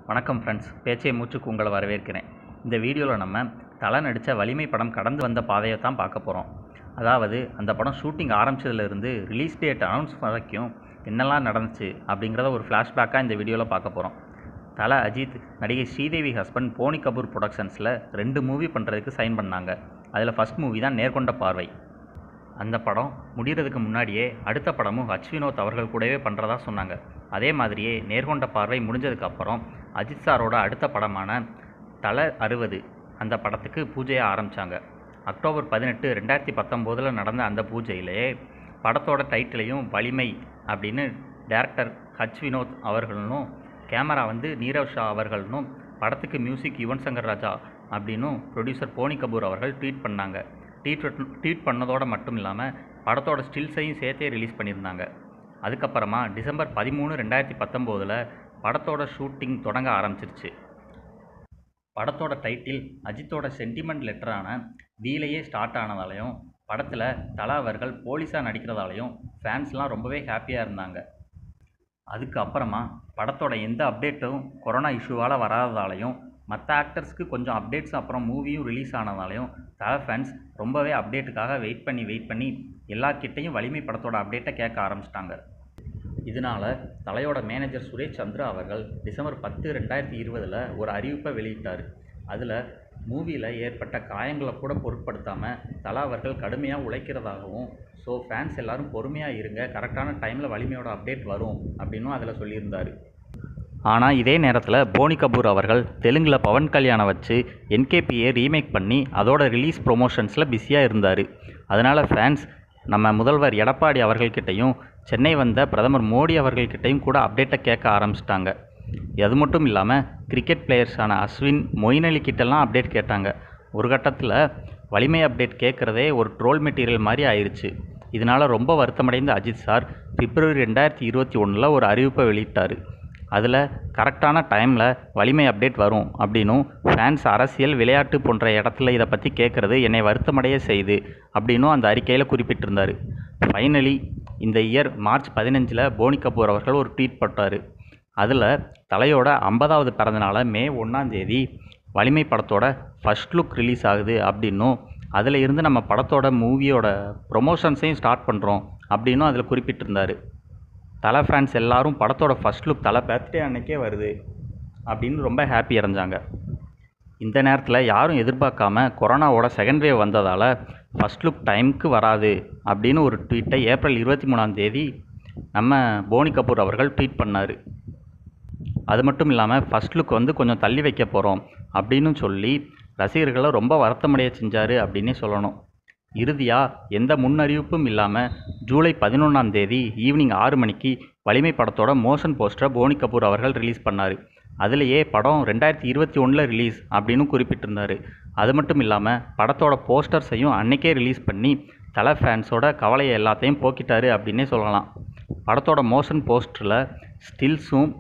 வணக்கம் ஃப்ரெண்ட்ஸ் பேச்சை மூச்சுக்கு உங்களை வரவேற்கிறேன் இந்த வீடியோவில் நம்ம தலை நடித்த வலிமை படம் கடந்து வந்த பாதையை தான் பார்க்க போகிறோம் அதாவது அந்த படம் ஷூட்டிங் ஆரம்பிச்சதுலேருந்து ரிலீஸ் டேட் அனௌன்ஸ் வரைக்கும் என்னெல்லாம் நடந்துச்சு அப்படிங்கிறத ஒரு ஃப்ளாஷ்பேக்காக இந்த வீடியோவில் பார்க்க போகிறோம் தலை அஜித் நடிகை ஸ்ரீதேவி ஹஸ்பண்ட் போனி கபூர் ப்ரொடக்ஷன்ஸில் ரெண்டு மூவி பண்ணுறதுக்கு சைன் பண்ணாங்க அதில் ஃபஸ்ட் மூவி தான் நேர்கொண்ட பார்வை அந்த படம் முடிகிறதுக்கு முன்னாடியே அடுத்த படமும் ஹச் வினோத் அவர்கள் கூடவே பண்ணுறதா சொன்னாங்க அதே மாதிரியே நேர்கொண்ட பார்வை முடிஞ்சதுக்கு அப்புறம் அஜித் சாரோட அடுத்த படமான தலை அறுபது அந்த படத்துக்கு பூஜையை ஆரம்பித்தாங்க அக்டோபர் பதினெட்டு ரெண்டாயிரத்தி பத்தொம்போதில் நடந்த அந்த பூஜையிலே படத்தோட டைட்டிலையும் வலிமை அப்படின்னு டேரக்டர் ஹச் வினோத் அவர்களும் கேமரா வந்து நீரவ் ஷா அவர்களும் படத்துக்கு மியூசிக் யுவன் சங்கர் ராஜா அப்படின்னும் ப்ரொடியூசர் போனி கபூர் அவர்கள் ட்வீட் பண்ணாங்க ட்வீட் ட்வீட் பண்ணதோடு மட்டும் இல்லாமல் படத்தோட ஸ்டில்ஸையும் சேர்த்தே ரிலீஸ் பண்ணியிருந்தாங்க அதுக்கப்புறமா டிசம்பர் பதிமூணு ரெண்டாயிரத்தி பத்தொம்போதில் படத்தோட ஷூட்டிங் தொடங்க ஆரம்பிச்சிருச்சு படத்தோட டைட்டில் அஜித்தோட சென்டிமெண்ட் லெட்டரான வீலையே ஸ்டார்ட் ஆனதாலையும் படத்தில் தலா அவர்கள் போலீஸாக நடிக்கிறதாலையும் ஃபேன்ஸ்லாம் ரொம்பவே ஹாப்பியாக இருந்தாங்க அதுக்கு அப்புறமா படத்தோட எந்த அப்டேட்டும் கொரோனா இஷ்யூவால் வராததாலையும் மற்ற ஆக்டர்ஸ்க்கு கொஞ்சம் அப்டேட்ஸ் அப்புறம் மூவியும் ரிலீஸ் ஆனதாலையும் தலை ஃபேன்ஸ் ரொம்பவே அப்டேட்டுக்காக வெயிட் பண்ணி வெயிட் பண்ணி எல்லார்கிட்டையும் வலிமை படத்தோட அப்டேட்டை கேட்க ஆரம்பிச்சிட்டாங்க இதனால் தலையோட மேனேஜர் சுரேஷ் சந்திரா அவர்கள் டிசம்பர் பத்து ரெண்டாயிரத்தி இருபதில் ஒரு அறிவிப்பை வெளியிட்டார் அதில் மூவியில் ஏற்பட்ட காயங்களை கூட பொருட்படுத்தாமல் தலா அவர்கள் கடுமையாக உழைக்கிறதாகவும் ஸோ ஃபேன்ஸ் எல்லோரும் பொறுமையாக இருங்க கரெக்டான டைமில் வலிமையோட அப்டேட் வரும் அப்படின்னும் அதில் சொல்லியிருந்தார் ஆனால் இதே நேரத்தில் போனி கபூர் அவர்கள் தெலுங்கில் பவன் கல்யாணை வச்சு என்கேபியை ரீமேக் பண்ணி அதோட ரிலீஸ் ப்ரொமோஷன்ஸில் பிஸியாக இருந்தார் அதனால் ஃபேன்ஸ் நம்ம முதல்வர் எடப்பாடி அவர்கள்கிட்டையும் சென்னை வந்த பிரதமர் மோடி அவர்கள்கிட்டையும் கூட அப்டேட்டை கேட்க ஆரம்பிச்சிட்டாங்க அது மட்டும் இல்லாமல் கிரிக்கெட் பிளேயர்ஸான அஸ்வின் மொயின் அலி கிட்டலாம் அப்டேட் கேட்டாங்க ஒரு கட்டத்தில் வலிமை அப்டேட் கேட்குறதே ஒரு ட்ரோல் மெட்டீரியல் மாதிரி ஆயிடுச்சு இதனால் ரொம்ப வருத்தமடைந்த அஜித் சார் பிப்ரவரி ரெண்டாயிரத்தி இருபத்தி ஒன்றில் ஒரு அறிவிப்பை வெளியிட்டார் அதில் கரெக்டான டைமில் வலிமை அப்டேட் வரும் அப்படின்னும் ஃபேன்ஸ் அரசியல் விளையாட்டு போன்ற இடத்துல இதை பற்றி கேட்குறது என்னை வருத்தமடைய செய்து அப்படின்னும் அந்த அறிக்கையில் குறிப்பிட்டிருந்தார் ஃபைனலி இந்த இயர் மார்ச் பதினஞ்சில் போனி கபூர் அவர்கள் ஒரு ட்வீட் போட்டார் அதில் தலையோட ஐம்பதாவது பிறந்தநாளை மே ஒன்றாந்தேதி வலிமை படத்தோட ஃபஸ்ட் லுக் ரிலீஸ் ஆகுது அப்படின்னும் அதில் இருந்து நம்ம படத்தோட மூவியோட ப்ரொமோஷன்ஸையும் ஸ்டார்ட் பண்ணுறோம் அப்படின்னும் அதில் குறிப்பிட்டிருந்தார் தலை ஃபேன்ஸ் எல்லாரும் படத்தோட ஃபஸ்ட் லுக் தலை பர்த்டே அன்னைக்கே வருது அப்படின்னு ரொம்ப ஹாப்பி அடைஞ்சாங்க இந்த நேரத்தில் யாரும் எதிர்பார்க்காம கொரோனாவோட செகண்ட் வேவ் வந்ததால் ஃபஸ்ட் லுக் டைமுக்கு வராது அப்படின்னு ஒரு ட்வீட்டை ஏப்ரல் இருபத்தி மூணாம் தேதி நம்ம போனி கபூர் அவர்கள் ட்வீட் பண்ணார் அது மட்டும் இல்லாமல் ஃபஸ்ட் லுக் வந்து கொஞ்சம் தள்ளி வைக்க போகிறோம் அப்படின்னு சொல்லி ரசிகர்களை ரொம்ப வருத்தமடைய செஞ்சார் அப்படின்னே சொல்லணும் இறுதியாக எந்த முன்னறிவிப்பும் இல்லாமல் ஜூலை பதினொன்றாம் தேதி ஈவினிங் ஆறு மணிக்கு வலிமை படத்தோட மோஷன் போஸ்டரை போனி கபூர் அவர்கள் ரிலீஸ் பண்ணார் அதுலேயே படம் ரெண்டாயிரத்தி இருபத்தி ஒன்றில் ரிலீஸ் அப்படின்னு குறிப்பிட்டிருந்தார் அது மட்டும் இல்லாமல் படத்தோட போஸ்டர்ஸையும் அன்னைக்கே ரிலீஸ் பண்ணி தலை ஃபேன்ஸோட கவலையை எல்லாத்தையும் போக்கிட்டாரு அப்படின்னே சொல்லலாம் படத்தோட மோஷன் போஸ்டரில் ஸ்டில்ஸும்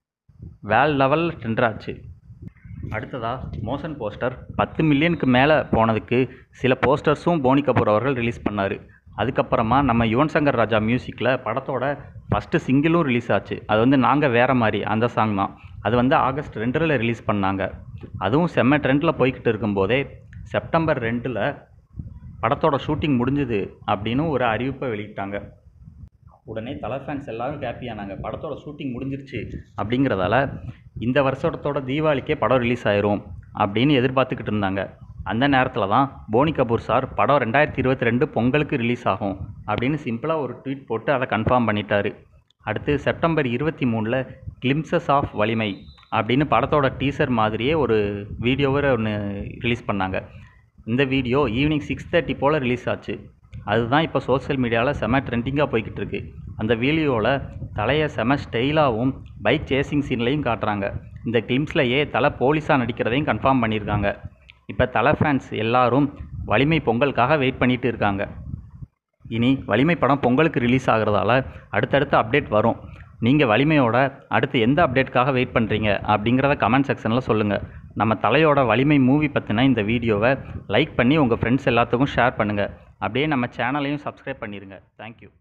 வேல் லெவலில் ட்ரெண்ட் ஆச்சு அடுத்ததாக மோஷன் போஸ்டர் பத்து மில்லியனுக்கு மேலே போனதுக்கு சில போஸ்டர்ஸும் போனி கபூர் அவர்கள் ரிலீஸ் பண்ணார் அதுக்கப்புறமா நம்ம யுவன் சங்கர் ராஜா மியூசிக்கில் படத்தோட ஃபஸ்ட்டு சிங்கிளும் ரிலீஸ் ஆச்சு அது வந்து நாங்கள் வேறு மாதிரி அந்த சாங் தான் அது வந்து ஆகஸ்ட் ரெண்டில் ரிலீஸ் பண்ணாங்க அதுவும் செம்ம ட்ரெண்டில் போய்கிட்டு இருக்கும்போதே செப்டம்பர் ரெண்டில் படத்தோட ஷூட்டிங் முடிஞ்சுது அப்படின்னு ஒரு அறிவிப்பை வெளியிட்டாங்க உடனே தலை ஃபேன்ஸ் எல்லோரும் ஹாப்பியானாங்க படத்தோட ஷூட்டிங் முடிஞ்சிருச்சு அப்படிங்கிறதால இந்த வருஷத்தோட தீபாவளிக்கே படம் ரிலீஸ் ஆயிரும் அப்படின்னு எதிர்பார்த்துக்கிட்டு இருந்தாங்க அந்த நேரத்தில் தான் போனி கபூர் சார் படம் ரெண்டாயிரத்தி இருபத்தி ரெண்டு பொங்கலுக்கு ரிலீஸ் ஆகும் அப்படின்னு சிம்பிளாக ஒரு ட்வீட் போட்டு அதை கன்ஃபார்ம் பண்ணிட்டார் அடுத்து செப்டம்பர் இருபத்தி மூணில் கிளிம்சஸ் ஆஃப் வலிமை அப்படின்னு படத்தோட டீசர் மாதிரியே ஒரு வீடியோவை ஒன்று ரிலீஸ் பண்ணாங்க இந்த வீடியோ ஈவினிங் சிக்ஸ் தேர்ட்டி போல் ரிலீஸ் ஆச்சு அதுதான் இப்போ சோஷியல் மீடியாவில் செம ட்ரெண்டிங்காக போய்கிட்டு இருக்கு அந்த வீடியோவில் தலையை செம ஸ்டைலாகவும் பைக் சேசிங் சீன்லையும் காட்டுறாங்க இந்த கிளிம்ஸ்லையே தலை போலீஸாக நடிக்கிறதையும் கன்ஃபார்ம் பண்ணியிருக்காங்க இப்போ தலை ஃபேன்ஸ் எல்லாரும் வலிமை பொங்கலுக்காக வெயிட் பண்ணிட்டு இருக்காங்க இனி வலிமை படம் பொங்கலுக்கு ரிலீஸ் ஆகிறதால அடுத்தடுத்து அப்டேட் வரும் நீங்கள் வலிமையோட அடுத்து எந்த அப்டேட்காக வெயிட் பண்ணுறீங்க அப்படிங்கிறத கமெண்ட் செக்ஷனில் சொல்லுங்கள் நம்ம தலையோட வலிமை மூவி பற்றின இந்த வீடியோவை லைக் பண்ணி உங்கள் ஃப்ரெண்ட்ஸ் எல்லாத்துக்கும் ஷேர் பண்ணுங்கள் அப்படியே நம்ம சேனலையும் சப்ஸ்கிரைப் பண்ணிடுங்க தேங்க்யூ